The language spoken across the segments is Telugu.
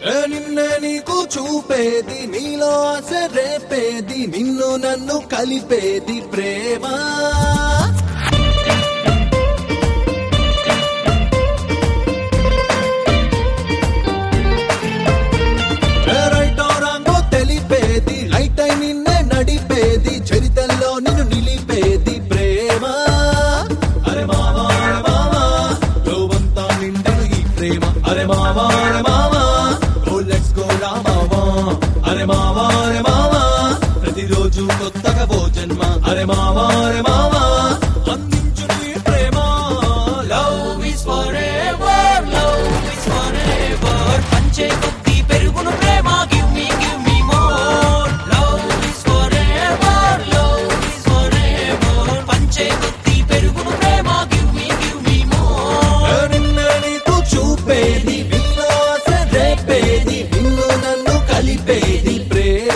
ఏ నిన్నే నీకు చూపేది నీలో ఆశ రేపేది నిన్ను నన్ను కలిపేది ప్రేమ ఏ రైటో రాంగో తెలిపేది లైట్ అయి నిన్నే నడిపేది చరితల్లో నిన్ను నిలిపేది ప్రేమ అరే మావా అరే మావా లోవంతా నిండెను ఈ ప్రేమ అరే మావా అరే మావా ఓ లెట్స్ గో రా మావా అరే మావా అరే మావా ప్రతిరోజు కొత్తగా ఓ జన్మ అరే మావా అరే మావా అందించు నీ ప్రేమ love is forever love is forever పంచే కొద్దీ పెరుగును ప్రేమ give me give me more love is forever love is forever పంచే కొద్దీ పెరుగును ప్రేమ give me give me more నిన్నే నీకు చూపేది నిన్ను ఆశ రేపేది నిన్ను నన్ను కలిపేది ప్రేమ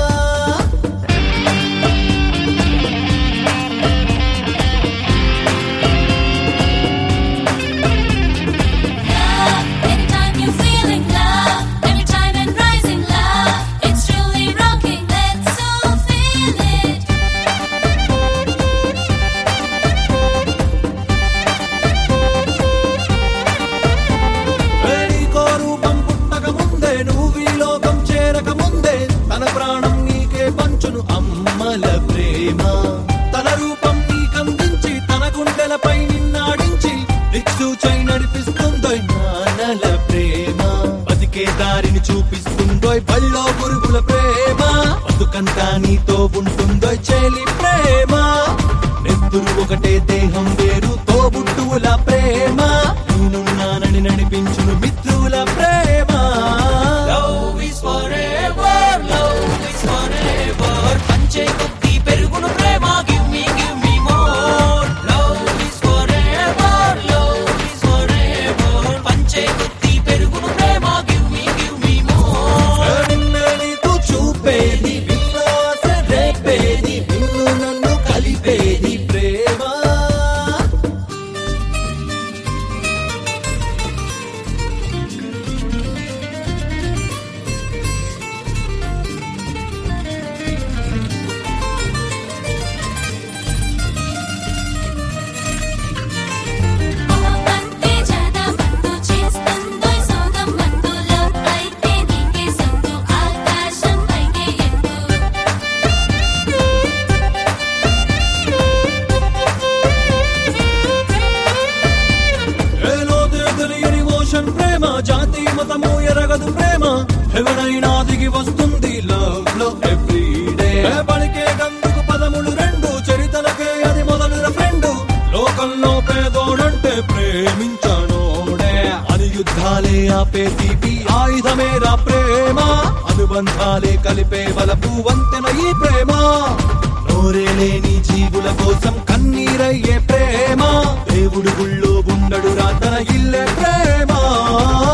Love, anytime you're feeling love, every time and rising love, it's truly rocking. Let's all feel it. నీకో రూపం పుట్టక ముందే నువ్వు ఈ లోకం చేరక ముందే తన ప్రాణం నీకే పంచును అమ్మల ప్రేమ తన రూపం నీకందించి తన గుండెలపై నిన్నాడించి దిక్సూచై నడిపిస్తుందో నాన్నల ప్రేమ బతికే దారిని చూపిస్తుందో బళ్ళో గురుగుల ప్రేమ బతుకంతా నీతో ఉంటుందో చెలి ప్రేమ నెత్తురు ఒకటే దేహం వేరు తోబుట్టువుల ప్రేమ నేనున్నానని నడిపించును మిత్రుల ప్రేమ love is forever love is forever పంచే కొద్దీ పెరుగును ప్రేమ give me give me more love is forever love is forever పంచే కొద్దీ పెరుగును ప్రేమ give me give me more నిన్నే నీకు చూపేది నిన్ను ఆశ రేపేది నిన్ను నన్ను కలిపేది ప్రేమ అంతే జదా మందు చేస్తుందో సోదం మందులో అయితే నీకే సందు ఆకాశం పైకే ఎత్తు ఏలో తెలియని ఓషన్ ప్రేమ జాతి మతము ఎరగదు ప్రేమ ఎవరైనా దిగి వస్తుంది లవ్ లో ఎవ్రీ డే పలికే గందుకు పదములు రెండు చరితలకే అది మొదలు ఫ్రెండ్ లోకంలో పేదోడంటే ప్రేమించనోడే అని యుద్ధాలే ఆపే తీపి ఆయుధమేరా ప్రేమ అనుబంధాలే కలిపే వలపు వంతెన ఈ ప్రేమ నోరే లేని జీవుల కోసం కన్నీరయ్యే ప్రేమ దేవుడు గుళ్ళో ఉండడు రాతన ఇల్లే ప్రేమ